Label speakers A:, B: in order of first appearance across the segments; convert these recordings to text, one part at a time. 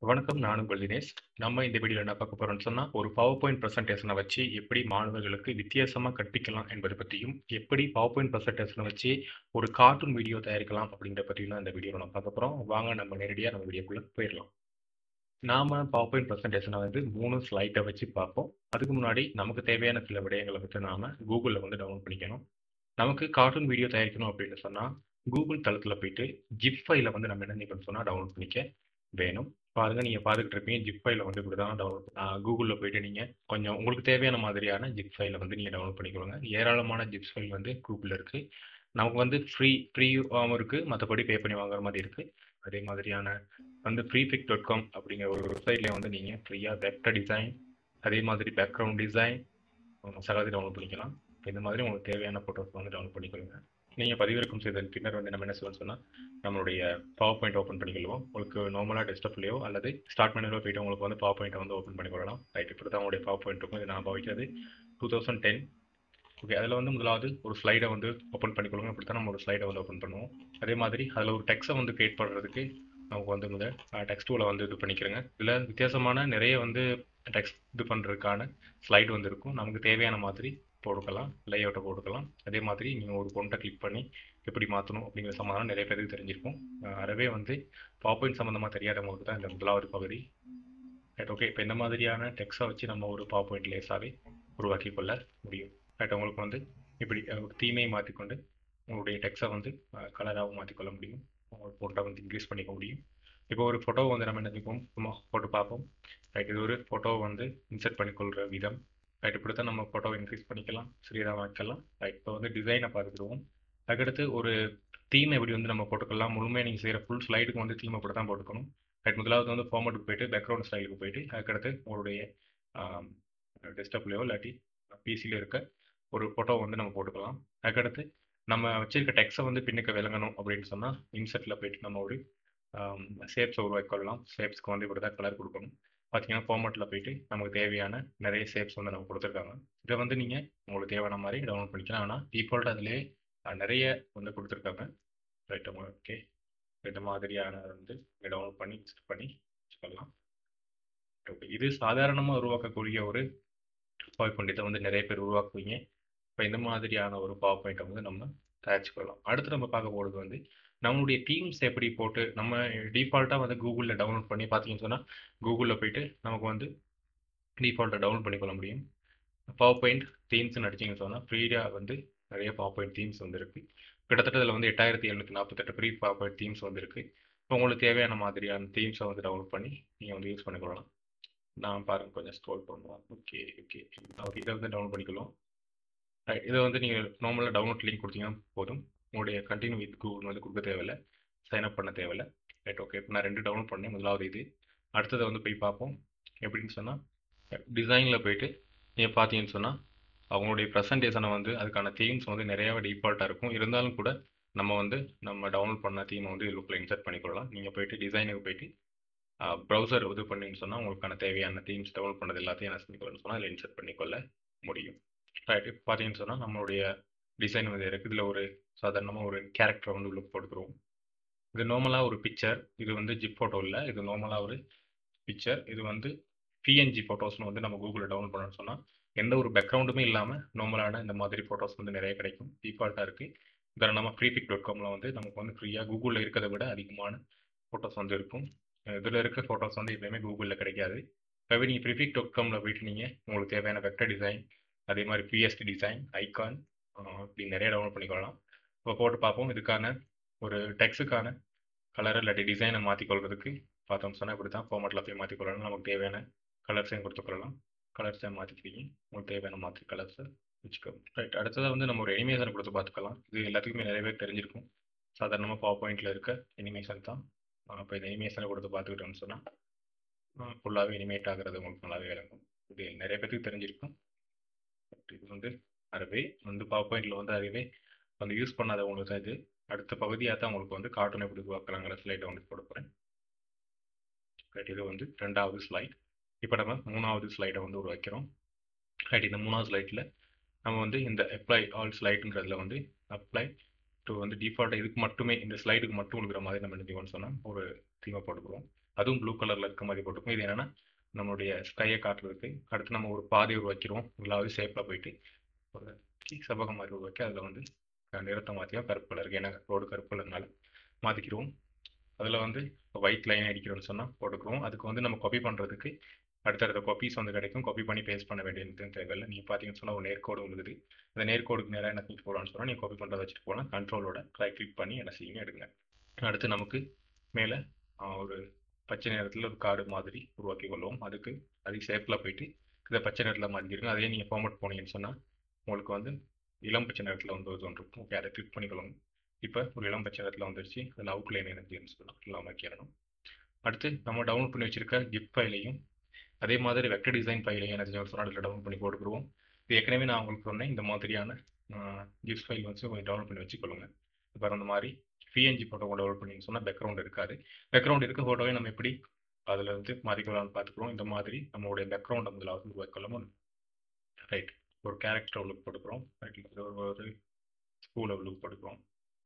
A: வணக்கம். நான் உங்கள் தினேஷ். நம்ம இந்த வீடியோல என்ன பார்க்க போறோம்னு சொன்னா, ஒரு பவர் பாயிண்ட் பிரசன்டேஷன வச்சு எப்படி மாணவர்களுக்கு வித்தியாசமா கற்பிக்கலாம் என்பது பத்தியும், எப்படி பவர் பாயிண்ட் பிரசன்டேஷன வச்சு ஒரு கார்ட்டூன் வீடியோ தயாரிக்கலாம் அப்படிங்கிறத பத்தியும் தான் இந்த வீடியோல நம்ம பார்க்க போறோம். வாங்க நம்ம நேரடியா நம்ம வீடியோக்குள்ள போயிரலாம். நாம பவர் பாயிண்ட் பிரசன்டேஷன வந்து 3 ஸ்லைட வச்சு பார்ப்போம். அதுக்கு முன்னாடி நமக்கு தேவையான சில விடயங்கள வந்து நாம Googleல வந்து டவுன்லோட் பண்ணிக்கணும். நமக்கு கார்ட்டூன் வீடியோ தயாரிக்கணும் அப்படின்னு சொன்னா, Google தளத்துல போயிட்டு ஜிப் ஃபைல வந்து நம்ம என்ன செய்யணும்னு சொன்னா டவுன்லோட் பண்ணிக்க வேணும். பாருங்க நீங்க பார்த்துக்கிட்டு இருப்பீங்க. ஜிப் ஃபைல வந்து இப்படிதான் டவுன்லோட் அ Googleல போயிட்டு நீங்க கொஞ்சம் உங்களுக்கு தேவையான மாதிரியான ஜிப் ஃபைல வந்து நீங்க டவுன்லோட் பண்ணிக்கோங்க. ஏராளமான ஜிப் ஃபைல் வந்து Googleல இருக்கு. நமக்கு வந்து ஃப்ரீ ஃப்ரீயாவும் இருக்கு. மத்தபடி பே பண்ணி வாங்குற மாரி இருக்கு. அதே மாதிரியான வந்து freepik.com அப்படிங்கிற ஒரு வெப்சைட்லயும் வந்து நீங்க ஃப்ரீயா வெக்டர் டிசைன், அதே மாதிரி பேக்கிரவுண்ட் டிசைன் எல்லாத்தையும் டவுன்லோட் பண்ணிக்கலாம். இந்த மாதிரி உங்களுக்கு தேவையான ஃபோட்டோஸ் வந்து டவுன்லோட் பண்ணிக்கோங்க. நீங்க பதிவிறக்கம் செய்ததன் பின்னர் வந்து நம்ம என்ன செய்வோம்னு சொன்னா, நம்மளுடைய பவர் பாயிண்ட் ஓப்பன் பண்ணிக்கொள்வோம். உங்களுக்கு நார்மலா டெஸ்க்டாப்லயோ அல்லது ஸ்டார்ட் மெனுல போயிட்டு உங்களுக்கு வந்து பவர் பாயிண்ட்ட வந்து ஓப்பன் பண்ணிக்கொள்ளலாம். ரைட் இப்படிதான் உங்களுடைய பவர் பாயிண்ட் இருக்கும். இது நான் பாவிக்கிறது 2010 ஓகே. அதுல வந்து முதலாவது ஒரு ஸ்லைட வந்து ஓப்பன் பண்ணிக்கொள்ளுங்க. இப்படித்தான் நம்ம ஒரு ஸ்லைட வந்து ஓப்பன் பண்ணுவோம். அதே மாதிரி அதுல ஒரு டெக்ஸ்ட்ட வந்து கிரியேட் பண்றதுக்கு நமக்கு வந்து முதல் அ டெக்ஸ்ட் டூல வந்து இது பண்ணிக்கிறேங்க. இதுல வித்தியாசமான நிறைய வந்து டெக்ஸ்ட் இது பண்றதுக்கான ஸ்லைடு வந்து இருக்கும். நமக்கு தேவையான மாதிரி போட்டுக்கலாம். லேஅவுட்ட போட்டுக்கலாம். அதே மாதிரி நீங்க ஒரு ஃபொண்ட்ட கிளிக் பண்ணி எப்படி மாத்தணும் அப்படிங்கிற சம்மந்தமா நிறைய பேருக்கு தெரிஞ்சிருக்கும். அ அறவே வந்து பவர் பாயிண்ட் சம்மந்தமா தெரியாதவங்களுக்கு தான் இந்த முதலாவது பகுதி. Right okay. இப்ப இந்த மாதிரியான டெக்ஸ்ட்ட வச்சு நம்ம ஒரு பவர் பாயிண்ட் லேசாவே உருவாக்கிக் கொள்ள முடியும். ரைட் உங்களுக்கு வந்து இப்படி ஒரு தீமை மாத்திக்கொண்டு உங்களுடைய டெக்ஸ்ட்ட வந்து அ கலராவும் மாத்திக்கொள்ள முடியும். உங்க ஃபோன்ட்ட வந்து இன்கிரீஸ் பண்ணிக்க முடியும். இப்போ ஒரு ஃபோட்டோவ வந்து நம்ம என்ன செய்வோம், சும்மா போட்டு பார்ப்போம். ரைட் இது ஒரு ஃபோட்டோவ வந்து இன்சர்ட் பண்ணிக்கொள்ற விதம். ரைட் இப்படித்தான் நம்ம ஃபோட்டோவ இன்கிரீஸ் பண்ணிக்கலாம். சிறியதாக்கலாம். ரைட் இப்போ வந்து டிசைன பார்த்துக்கிடுவோம். அதுக்கடுத்து ஒரு தீம் எப்படி வந்து நம்ம போட்டுக்கலாம். முழுமையா நீங்க செய்ற ஃபுல் ஸ்லைடுக்கு வந்து தீம் இப்படித்தான் போட்டுக்கணும். ரைட் முதலாவது வந்து ஃபார்மேட்க்கு போயிட்டு பேக்கிரவுண்ட் ஸ்டைலுக்கு போயிட்டு அதுக்கடுத்து உங்களுடைய அ டெஸ்க்டாப்லயோ இல்லாட்டி பிசில இருக்க ஒரு ஃபோட்டோவ வந்து நம்ம போட்டுக்கலாம். அதுக்கடுத்து நம்ம வச்சிருக்க டெக்ஸ்ட்ட வந்து பின்னுக்கு விளங்கணும் அப்படின்னு சொன்னா, இன்சர்ட்ல போயிட்டு நம்ம ஒரு அம் ஷேப்ஸ உருவாக்கிக் கொள்ளலாம். ஷேப்ஸ்க்கு வந்து இப்படித்தான் கலர் குடுக்கணும். பார்த்தீங்கன்னா ஃபார்மேட்ல போயிட்டு நமக்கு தேவையான நிறைய ஷேப்ஸ் வந்து நமக்கு குடுத்துருக்காங்க. இத வந்து நீங்க உங்களுக்கு தேவையான மாரி டவுன்லோட் பண்ணிக்கலாம். ஆனா டிஃபால்ட்டா அதிலேயே அ நிறைய வந்து குடுத்துருக்காங்க. Right okay. இந்த மாதிரியான வந்து நீங்க டவுன்லோட் பண்ணி இன்ஸ்டால் பண்ணி வச்சுக்கலாம். ஓகே. இது சாதாரணமா உருவாக்கக்கூடிய ஒரு பவர் பாயிண்ட். இத வந்து நிறைய பேர் உருவாக்குவீங்க. இப்ப இந்த மாதிரியான ஒரு பவர் பாயிண்ட்ட வந்து நம்ம தயாரிச்சுக் கொள்ளலாம். அடுத்து நம்ம பார்க்க போறது வந்து நம்மளுடைய தீம்ஸ் எப்படி போட்டு நம்ம டிஃபால்ட்டா வந்து Googleல டவுன்லோட் பண்ணி பார்த்தீங்கன்னு சொன்னா, Googleல போயிட்டு நமக்கு வந்து டிஃபால்ட்டா டவுன்லோட் பண்ணிக்கொள்ள முடியும். பவர் பாயிண்ட் தீம்ஸ்ன்னு அடிச்சீங்கன்னு சொன்னா, ஃப்ரீயா வந்து நிறைய பவர் பாயிண்ட் தீம்ஸ் வந்து இருக்கு. கிட்டத்தட்ட இதுல வந்து 8748 ஃப்ரீ பவர் பாயிண்ட் தீம்ஸ் வந்து இருக்கு. இப்போ உங்களுக்கு தேவையான மாதிரியான தீம்ஸ வந்து டவுன்லோட் பண்ணி நீங்க வந்து யூஸ் பண்ணிக்கொள்ளலாம். நான் பாருங்க கொஞ்சம் ஸ்க்ரோல் பண்ணுவோம். Okay okay. ஓகே இத வந்து டவுன்லோட் பண்ணிக்கலாம். ரைட் இத வந்து நீங்க நார்மலா டவுன்லோட் லிங்க் குடுத்தீங்கன்னா போதும். உங்களுடைய கன்டின்யூ வித் கூகுள் வந்து குடுக்க தேவையில்ல. சைன் அப் பண்ண தேவையில்ல. Right okay. இப்ப நான் 2 டவுன்லோட் பண்ணேன். முதலாவது இது. அடுத்தத வந்து போய் பார்ப்போம். எப்படின்னு சொன்னா, டிசைன்ல போயிட்டு நீங்க பார்த்தீங்கன்னு சொன்னா, அவங்களுடைய பிரசன்டேஷன வந்து அதுக்கான தீம்ஸ் வந்து நிறையவே டிஃபால்ட்டா இருக்கும். இருந்தாலும் கூட நம்ம வந்து நம்ம டவுன்லோட் பண்ண தீம வந்து இதுக்குள்ள இன்சர்ட் பண்ணிக்கொள்ளலாம். நீங்க போயிட்டு டிசைனுக்கு போயிட்டு அ ப்ரௌசர் இது பண்ணீங்கன்னு சொன்னா, உங்களுக்கான தேவையான தீம்ஸ் டவுன்லோட் பண்ணது எல்லாத்தையும் என்ன செஞ்சுக்கலாம்னு சொன்னா, அதில இன்சர்ட் பண்ணிக்கொள்ள முடியும். ரைட் இப்ப பார்த்தீங்கன்னு சொன்னா, நம்மளுடைய டிசைன் வந்து இருக்கு. இதுல ஒரு சாதாரணமா ஒரு கேரக்டர வந்து உள்ள போட்டுக்குருவோம். இது நார்மலா ஒரு பிக்சர். இது வந்து ஜிப் ஃபோட்டோ இல்ல. இது நார்மலா ஒரு பிக்சர். இது வந்து பிஎன்ஜி ஃபோட்டோஸ்ன்னு வந்து நம்ம Googleல டவுன்லோட் பண்ணணும்னு சொன்னா, எந்த ஒரு பேக்கிரவுண்டுமே இல்லாம நார்மலான இந்த மாதிரி ஃபோட்டோஸ் வந்து நிறைய கிடைக்கும். டிஃபால்ட்டா இருக்கு. உதாரணமா freepik.comல வந்து நமக்கு வந்து ஃப்ரீயா Googleல இருக்கிறத விட அதிகமான ஃபோட்டோஸ் வந்து இருக்கும். இதுல இருக்க ஃபோட்டோஸ் வந்து எப்பயுமே Googleல கிடைக்காது. இப்பவே நீங்க freepik.comல போயிட்டு நீங்க உங்களுக்கு தேவையான வெக்டர் டிசைன், அதே மாரி பிஎஸ்டி டிசைன், ஐகான் அ இப்படி நிறைய டவுன்லோட் பண்ணிக்கொள்ளலாம். இப்ப போட்டு பார்ப்போம். இதுக்கான ஒரு டெக்ஸ்ட்க்கான கலர் இல்லாட்டி டிசைன மாத்திக் கொள்றதுக்கு பார்த்தோம்னு சொன்னா, இப்படித்தான் ஃபார்மேட்ல போய் மாத்திக் கொள்ளலாம். நமக்கு தேவையான கலர்ஸையும் குடுத்துக் கொள்ளலாம். கலர்ஸ மாத்திக்கிறீங்க. உங்களுக்கு தேவையான மாதிரி கலர்ஸ வச்சுக்கோங்க. ரைட் அடுத்ததா வந்து நம்ம ஒரு அனிமேஷன் குடுத்து பார்த்துக்கலாம். இது எல்லாத்துக்குமே நிறைய பேருக்கு தெரிஞ்சிருக்கும். சாதாரணமா பவர் பாயிண்ட்ல இருக்க அனிமேஷன் தான். அ இப்ப இந்த அனிமேஷன குடுத்து பார்த்துக்கிட்டோம்னு சொன்னா, அ ஃபுல்லாவே அனிமேட் ஆகுறது உங்களுக்கு நல்லாவே விளங்கும். இது நிறைய பேத்துக்கு தெரிஞ்சிருக்கும். இது வந்து அறவே வந்து பவர் பாயிண்ட்ல வந்து அறவே வந்து யூஸ் பண்ணாதவங்களுக்கு தான் இது. அடுத்த பகுதியா தான் உங்களுக்கு வந்து கார்ட்டூன் எப்படி உருவாக்கலாங்கிற ஸ்லைட வந்து போடப் போறேன். ரைட் இது வந்து 2வது ஸ்லைட். இப்ப நம்ம 3வது ஸ்லைட வந்து உருவாக்கிறோம். ரைட் இந்த 3வது ஸ்லைட்ல நம்ம வந்து இந்த அப்ளை ஆல் ஸ்லைடுங்கிறதுல வந்து அப்ளை டூ வந்து டிஃபால்ட்டா இதுக்கு மட்டுமே இந்த ஸ்லைடுக்கு மட்டும் இருக்கிற மாதிரி நம்ம என்ன செய்வோம்னு சொன்னா, ஒரு தீம போட்டுக்குருவோம். அதுவும் ப்ளூ கலரில் இருக்க மாதிரி போட்டிருக்கோம் இது என்னென்னா நம்மளுடைய ஸ்கையை காட்டுறதுக்கு அடுத்து நம்ம ஒரு பாதை உருவாக்கிறோம் இல்லாவது ஷேப்பில் போயிட்டு ஒரு செவ்வகம் மாதிரி உருவாக்கி அதில் வந்து நிறத்தை மாற்றியும் கருப்பு கலருக்கு ஏன்னா ரோடு கருப்பு கலர்னால மாற்றிக்கிறோம் அதில் வந்து ஒயிட் லைன் அடிக்கிறோம்னு சொன்னால் போட்டுக்கிறோம் அதுக்கு வந்து நம்ம காப்பி பண்ணுறதுக்கு அடுத்தடுத்த காப்பீஸ் வந்து கிடைக்கும் காப்பி பண்ணி பேஸ்ட் பண்ண வேண்டியது தேவையில்லை நீங்கள் பார்த்தீங்கன்னு சொன்னால் ஒரு நேர்கோடு உள்ளது அந்த நேர்கோடுக்கு நேராக என்ன கிளிக் போடலாம்னு சொன்னால் நீங்கள் காப்பி பண்ணுறத வச்சுட்டு போகலாம் கண்ட்ரோலோட ரைட் கிளிக் பண்ணி என்ன செய்யுங்க எடுங்க அடுத்து நமக்கு மேலே ஒரு பச்சை நிறத்தில் ஒரு கார்டு மாதிரி உருவாக்கி கொள்வோம் அதுக்கு அதுக்கு ஷேப்பில் போயிட்டு இதை பச்சை நிறத்தில் மாற்றிருங்க அதே நீங்கள் ஃபார்மட் போனீங்கன்னு சொன்னால் உங்களுக்கு வந்து இளம் பச்சை நிறத்தில் வந்து ஒரு இருக்கும் ஓகே அதை கிளிக் பண்ணிக்கொள்ளுங்க இப்போ ஒரு இளம் பச்சை நிறத்தில் வந்துருச்சு அதில் அவுட்லைன் எனர்ஜின்னு சொல்லலாம் இல்லாமல் வைக்கிறணும் அடுத்து நம்ம டவுன்லோட் பண்ணி வச்சிருக்க ஜிப் ஃபைலையும் அதே மாதிரி வெக்டர் டிசைன் ஃபைலையும் என்ன செய்யணும் சொன்னால் அதில் டவுன்லோட் பண்ணி போட்டுருவோம் இது ஏற்கனவே நான் உங்களுக்கு சொன்னேன் இந்த மாதிரியான ஜிப் ஃபைல் வந்து கொஞ்சம் டவுன்லோட் பண்ணி வச்சுக்கொள்ளுங்க இப்போ அந்த மாதிரி பிஎன்ஜி ஃபோட்டோ டவுன்லோட் பண்ணின்னு சொன்னால் பேக்ரவுண்ட் இருக்காது பேக்ரவுண்ட் இருக்க ஃபோட்டோவை நம்ம எப்படி அதில் வந்து மாற்றிக்கலாம்னு பார்த்துக்குறோம் இந்த மாதிரி நம்மளுடைய பேக்ரவுண்ட் வந்து வந்து உருவாக்கலாம் ரைட் ஒரு கேரக்டர் உள்ளுக்கு போட்டுக்கிறோம் ரைட் ஒரு ஸ்கூல் உள்ளுக்கு போட்டுக்கிறோம்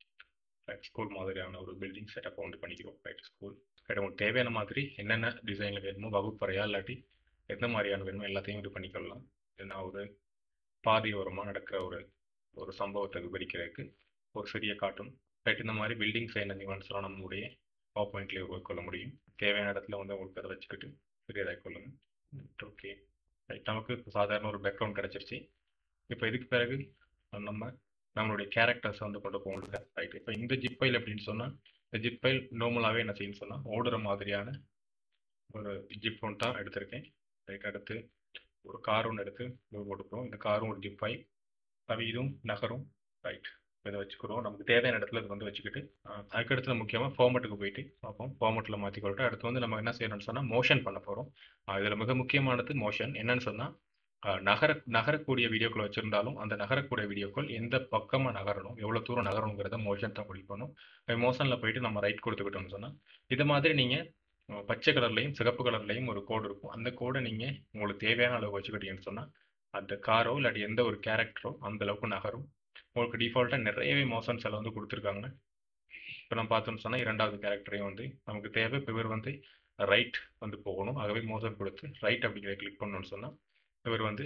A: ரைட் ஸ்கூல் மாதிரியான ஒரு பில்டிங் செட்டப் வந்து பண்ணிக்கிறோம் ரைட் ஸ்கூல் ரைட் உங்களுக்கு தேவையான மாதிரி என்னென்ன டிசைனில் வேணுமோ வகுப்பறையா இல்லாட்டி எந்த மாதிரியான வேணுமோ எல்லாத்தையும் இது பண்ணிக்கலாம் ஏன்னா ஒரு பாதி ஓரமாக நடக்கிற ஒரு ஒரு சம்பவத்தை விவரிக்கிறதுக்கு ஒரு சிறிய காட்டும் ரைட் இந்த மாதிரி பில்டிங்ஸ் என்ன நியூவன்ஸ்லாம் நம்மளுடைய பவர் பாயிண்ட்லேயே உருவாக்கொள்ள முடியும் தேவையான இடத்துல வந்து உங்களுக்கு அதை வச்சுக்கிட்டு பெரியதாக கொள்ளுங்க ஓகே ரைட் நமக்கு சாதாரண ஒரு பேக்ரவுண்ட் கிடச்சிருச்சு இப்போ இதுக்கு பிறகு நம்ம நம்மளுடைய கேரக்டர்ஸ் வந்து கொண்டு போகணும் ரைட் இப்போ இந்த ஜிப் ஃபைல் அப்படின்னு சொன்னால் இந்த ஜிப் ஃபைல் நார்மலாகவே என்ன செய்யணும்னு சொன்னால் ஓடுற மாதிரியான ஒரு ஜிப் ஒன்று தான் எடுத்திருக்கேன் ரைட் அடுத்து ஒரு கார் ஒன்று எடுத்து போட்டுக்கிறோம் இந்த காரும் ஒரு ஜிப் ஃபைல் அது இதுவும் நகரும் ரைட் இதை வச்சுக்கிறோம் நமக்கு தேவையான இடத்துல இது வந்து வச்சுக்கிட்டு அதுக்கடுத்து முக்கியமாக ஃபார்மெட்டுக்கு போயிட்டு பார்ப்போம் ஃபார்மெட்டில் மாற்றிக்கொள்ட்டு அடுத்து வந்து நம்ம என்ன செய்யணும்னு சொன்னால் மோஷன் பண்ண போகிறோம் இதில் மிக முக்கியமானது மோஷன் என்னன்னு சொன்னால் நகர நகரக்கூடிய வீடியோக்கள் வச்சுருந்தாலும் அந்த நகரக்கூடிய வீடியோக்கள் எந்த பக்கமாக நகரணும் எவ்வளோ தூரம் நகரணுங்கிறத மோஷன் தான் குடிக்கணும் மோஷனில் போயிட்டு நம்ம ரைட் கொடுத்துக்கிட்டோம்னு சொன்னால் இது மாதிரி நீங்கள் பச்சை கலர்லையும் சிகப்பு கலர்லையும் ஒரு கோடு இருக்கும் அந்த கோடை நீங்கள் உங்களுக்கு தேவையான அளவு வச்சுக்கிட்டீங்கன்னு சொன்னால் அந்த காரோ இல்லாட்டி எந்த ஒரு கேரக்டரோ அந்த அளவுக்கு நகரும் உங்களுக்கு டிஃபால்ட்டாக நிறையவே மோஷன்ஸ் எல்லாம் வந்து கொடுத்துருக்காங்க இப்போ நம்ம பார்த்தோம்னு சொன்னால் இரண்டாவது கேரக்டரையும் வந்து நமக்கு தேவை இப்போ இவர் வந்து ரைட் வந்து போகணும் ஆகவே மோஷன் கொடுத்து ரைட் அப்படிங்கிறத கிளிக் பண்ணணும்னு சொன்னால் இவர் வந்து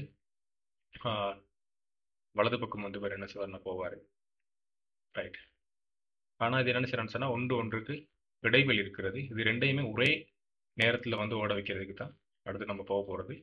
A: வலது பக்கம் வந்து இவர் என்ன செய்வார்னா போவார் ரைட் ஆனால் இது என்ன செய்யறான்னு சொன்னால் ஒன்று ஒன்றுக்கு இடைவெளி இருக்கிறது இது ரெண்டையுமே ஒரே நேரத்தில் வந்து ஓட வைக்கிறதுக்கு தான் அடுத்து நம்ம போக போகிறது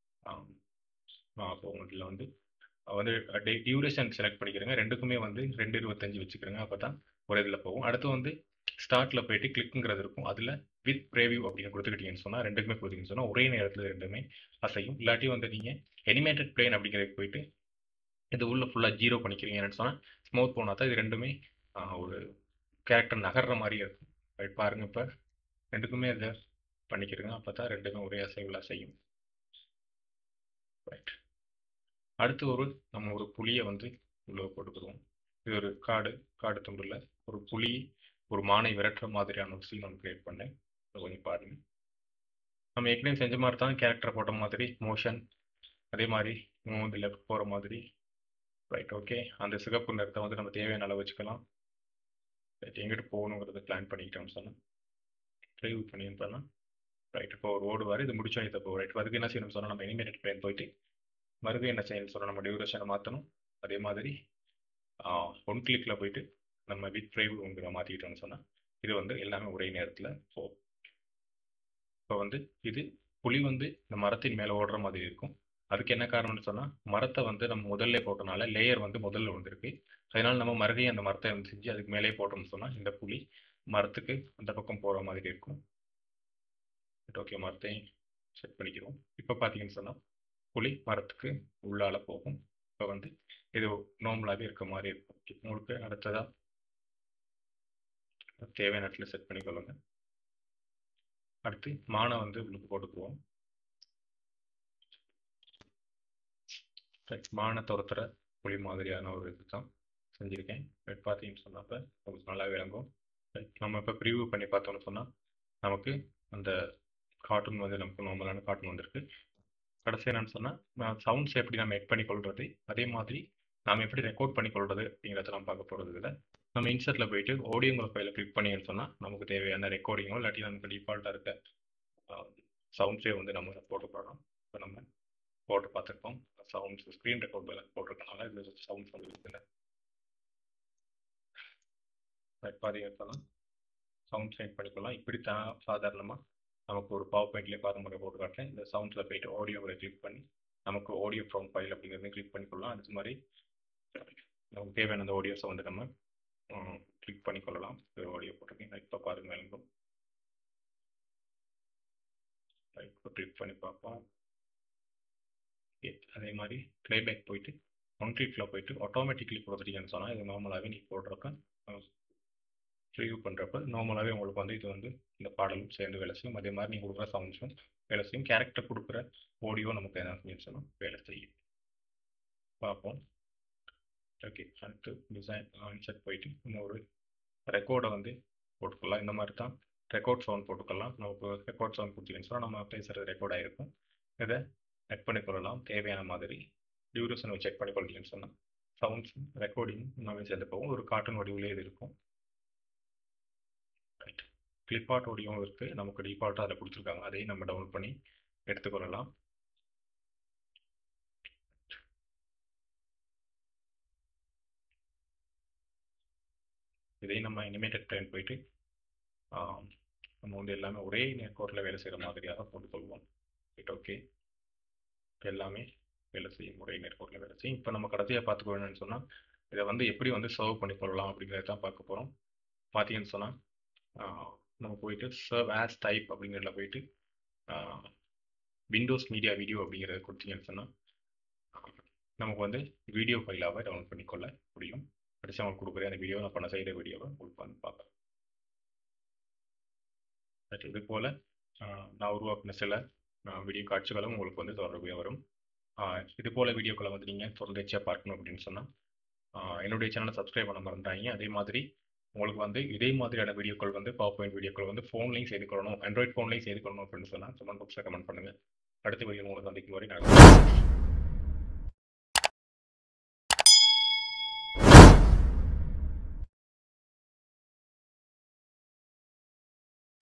A: இதில் வந்து வந்து டியூரேஷன் செலக்ட் பண்ணிக்கிறேங்க ரெண்டுக்குமே வந்து ரெண்டு இருபத்தஞ்சு வச்சுக்கிறேங்க அப்போ தான் ஒரு இதில் போகும் அடுத்து வந்து ஸ்டார்ட்டில் போயிட்டு கிளிக்குங்கிறது இருக்கும் அதில் வித் ப்ரேவியூ அப்படின்னு கொடுத்துக்கிட்டீங்கன்னு சொன்னால் ரெண்டுக்குமே கொடுத்தீங்கன்னு சொன்னால் ஒரே நேரத்தில் ரெண்டுமே அசையும் இல்லாட்டி வந்து நீங்கள் எனிமேட்டட் பிளேன் அப்படிங்கிறதுக்கு போயிட்டு இது உள்ள ஃபுல்லாக ஜீரோ பண்ணிக்கிறீங்கன்னு சொன்னால் ஸ்மூத் போனால் தான் இது ரெண்டுமே ஒரு கேரக்டர் நகர்ற மாதிரி இருக்கும் ரைட் பாருங்கள் இப்போ ரெண்டுக்குமே இதை பண்ணிக்கிறேங்க அப்போ தான் ரெண்டுமே ஒரே அசைவில் செய்யும் ரைட் அடுத்து ஒரு நம்ம ஒரு புளியை வந்து உள்ள போட்டுக்கிறோம் இது ஒரு காடு காடு துண்டுல ஒரு புலி ஒரு மானை விரட்டுற மாதிரியான ஒரு சீன் ஒன்று கிரியேட் பண்ணேன் கொஞ்சம் பாருங்க நம்ம ஏற்கனவே செஞ்ச மாதிரி தான் கேரக்டர் போட்ட மாதிரி மோஷன் அதே மாதிரி வந்து லெஃப்ட் போகிற மாதிரி ரைட் ஓகே அந்த சிகப்பு நிறத்தை வந்து நம்ம தேவையான அளவு வச்சுக்கலாம் ரைட் எங்கிட்டு போகணுங்கிறத பிளான் பண்ணிக்கிட்டோம்னு சொன்னால் ட்ரைவ் பண்ணியிருந்தோம்னா ரைட் இப்போ ஒரு ஓடுவார் இது முடிச்சோம் இதை இப்போ ரைட் அதுக்கு என்ன செய்யணும்னு சொன்னால் நம்ம இனிமேட் பிளேன் போயிட்டு மறுபடியும் என்ன செய்யணும்னு சொன்னால் நம்ம டியூரேஷனை மாற்றணும் அதே மாதிரி ஒன் கிளிக்கில் போயிட்டு நம்ம வித் ட்ரைவ்ங்கிற மாற்றிக்கிட்டோம்னு சொன்னால் இது வந்து எல்லாமே ஒரே நேரத்தில் போகும் இப்போ வந்து இது புலி வந்து இந்த மரத்தின் மேலே ஓடுற மாதிரி இருக்கும் அதுக்கு என்ன காரணம்னு சொன்னால் மரத்தை வந்து நம்ம முதல்ல போட்டனால லேயர் வந்து முதல்ல வந்திருக்கு அதனால நம்ம மறுபடியும் அந்த மரத்தை வந்து செஞ்சு அதுக்கு மேலே போட்டோம்னு சொன்னால் இந்த புலி மரத்துக்கு அந்த பக்கம் போகிற மாதிரி இருக்கும் ஓகே மரத்தையும் செட் பண்ணிக்கிறோம் இப்போ பார்த்தீங்கன்னு சொன்னால் புலி மரத்துக்கு உள்ளால போகும் இப்போ வந்து இது நார்மலாகவே இருக்க மாதிரி இருக்கும் உங்களுக்கு அடுத்ததாக தேவையான இடத்துல செட் பண்ணிக்கொள்ளுங்க அடுத்து மானை வந்து உங்களுக்கு போட்டுக்குவோம் மானை துரத்துற புலி மாதிரியான ஒரு இது தான் செஞ்சுருக்கேன் பார்த்தீங்கன்னு சொன்னப்ப உங்களுக்கு நல்லா விளங்கும் நம்ம இப்போ ப்ரிவியூ பண்ணி பார்த்தோம்னு சொன்னால் நமக்கு அந்த கார்ட்டூன் வந்து நமக்கு நார்மலான கார்ட்டூன் வந்திருக்கு கடைசி என்னன்னு சொன்னால் சவுண்ட்ஸ் எப்படி நம்ம எட் பண்ணி கொள்வது அதே மாதிரி நாம எப்படி ரெக்கார்ட் பண்ணி கொள்றது அப்படிங்கிறத நம்ம பார்க்க போகிறது இதில் நம்ம இன்சர்ட்டில் போயிட்டு ஆடியோங்கிற ஃபைலை கிளிக் பண்ணி சொன்னால் நமக்கு தேவையான ரெக்கார்டிங்கோ இல்லாட்டி நமக்கு டிஃபால்ட்டாக இருக்க சவுண்ட்ஸே வந்து நம்ம போட்டு போடுறோம் இப்போ நம்ம போட்டு பார்த்துருக்கோம் சவுண்ட்ஸ் ஸ்க்ரீன் ரெக்கார்ட் போட்டிருக்கனால இதில் சவுண்ட்ஸ் வந்து இருக்குல்ல பார்த்தீங்கன்னா சவுண்ட் செட் பண்ணிக்கலாம் இப்படி தான் சாதாரணமாக நமக்கு ஒரு பவர் பாயிண்ட்லேயே பார்க்க முடிய போட்டு காட்டுறேன் இந்த சவுண்ட்ஸில் போயிட்டு ஆடியோவில் கிளிக் பண்ணி நமக்கு ஆடியோ ஃப்ரம் ஃபைல் அப்படிங்கிறத கிளிக் பண்ணிக்கொள்ளலாம் அது மாதிரி நமக்கு தேவையான அந்த ஆடியோஸை வந்து நம்ம கிளிக் பண்ணிக்கொள்ளலாம் ஆடியோ போட்டிருக்கேன் இப்போ பாருங்கள் எனக்கும் இப்போ கிளிக் பண்ணி பார்ப்போம் அதே மாதிரி ப்ளேபேக் போயிட்டு ஒன் கிளிக்கில் போயிட்டு ஆட்டோமேட்டிக்லி கொடுத்துட்டீங்கன்னு சொன்னால் இது நார்மலாகவே நீ போடுறப்ப ரிவ்யூ பண்ணுறப்ப நார்மலாகவே உங்களுக்கு வந்து இது வந்து இந்த பாடலும் சேர்ந்து வேலை செய்யும் அதே மாதிரி நீங்கள் கொடுக்குற சவுண்ட்ஸும் வேலை செய்யும் கேரக்டர் கொடுக்குற ஆடியோ நமக்கு என்ன மீன்ஸும் வேலை செய்யும் பார்ப்போம் ஓகே அடுத்து டிசைன் இன்செட் போயிட்டு இன்னொரு ரெக்கார்டை வந்து போட்டுக்கலாம் இந்த மாதிரி தான் ரெக்கார்ட் சவுண்ட் போட்டுக்கலாம் நமக்கு ரெக்கார்ட் சவுண்ட் கொடுத்தீங்கன்னு சொன்னால் நம்ம பேசுகிறது ரெக்கார்ட் ஆகிருக்கும் இதை செக் பண்ணிக்கொள்ளலாம் தேவையான மாதிரி டியூரேஷனை செக் பண்ணிக்கொள்ளலன்னு சொன்னால் சவுண்ட்ஸ் ரெக்கார்டிங் நம்ம சேர்ந்து போகும் ஒரு கார்ட்டூன் வடிவிலே இது இருக்கும் ரைட் ஃப்ளிப்கார்ட் ஆடியோவும் இருக்குது நமக்கு டிஃபால்ட்டாக அதை கொடுத்துருக்காங்க அதையும் நம்ம டவுன்லோட் பண்ணி எடுத்துக்கொள்ளலாம் இதையும் நம்ம இனிமேட்டட் டைம் போயிட்டு நம்ம வந்து எல்லாமே ஒரே நெட்ஒர்க்கில் வேலை செய்கிற மாதிரியாக போட்டுக்கொள்வோம் ரைட் ஓகே எல்லாமே வேலை செய்யும் ஒரே நெட்ஒர்க்கில் வேலை செய்யும் இப்போ நம்ம கடைசியாக பார்த்துக்க வேணும்னு சொன்னால் இதை வந்து எப்படி வந்து சர்வ் பண்ணி கொள்ளலாம் அப்படிங்கிறத தான் பார்க்க போகிறோம் பார்த்தீங்கன்னு சொன்னால் நம்ம போயிட்டு சர்வ் ஆஸ் டைப் அப்படிங்கிறதுல போயிட்டு விண்டோஸ் மீடியா வீடியோ அப்படிங்கிறத கொடுத்தீங்கன்னு சொன்னால் நமக்கு வந்து வீடியோ ஃபைலாகவே டவுன்லோட் பண்ணிக்கொள்ள முடியும் கடைசி அவங்க கொடுக்குற அந்த வீடியோ நான் பண்ண செய்கிற வீடியோவை உங்களுக்கு வந்து பார்ப்பேன் இது போல் நான் உருவாக்கின சில வீடியோ காட்சிகளும் உங்களுக்கு வந்து தொடர்பு வரும் இது போல் வீடியோக்களை வந்து நீங்கள் தொடர்ச்சியாக பார்க்கணும் அப்படின்னு சொன்னால் என்னுடைய சேனலை சப்ஸ்கிரைப் பண்ண மறந்துட்டாங்க அதே மாதிரி உங்களுக்கு வந்து இதே மாதிரியான வீடியோக்கள் வந்து பவர் பாயிண்ட் வீடியோக்கள் வந்து ஃபோன்லையும் செய்து கொள்ளணும் ஆண்ட்ராய்ட் ஃபோன்லையும் செய்து கொள்ளணும் அப்படின்னு சொன்னால் கமெண்ட் பாக்ஸில் கமெண்ட் பண்ணுங்கள் அடுத்த வீடியோ உங்களுக்கு சந்திக்கும் வரை நான்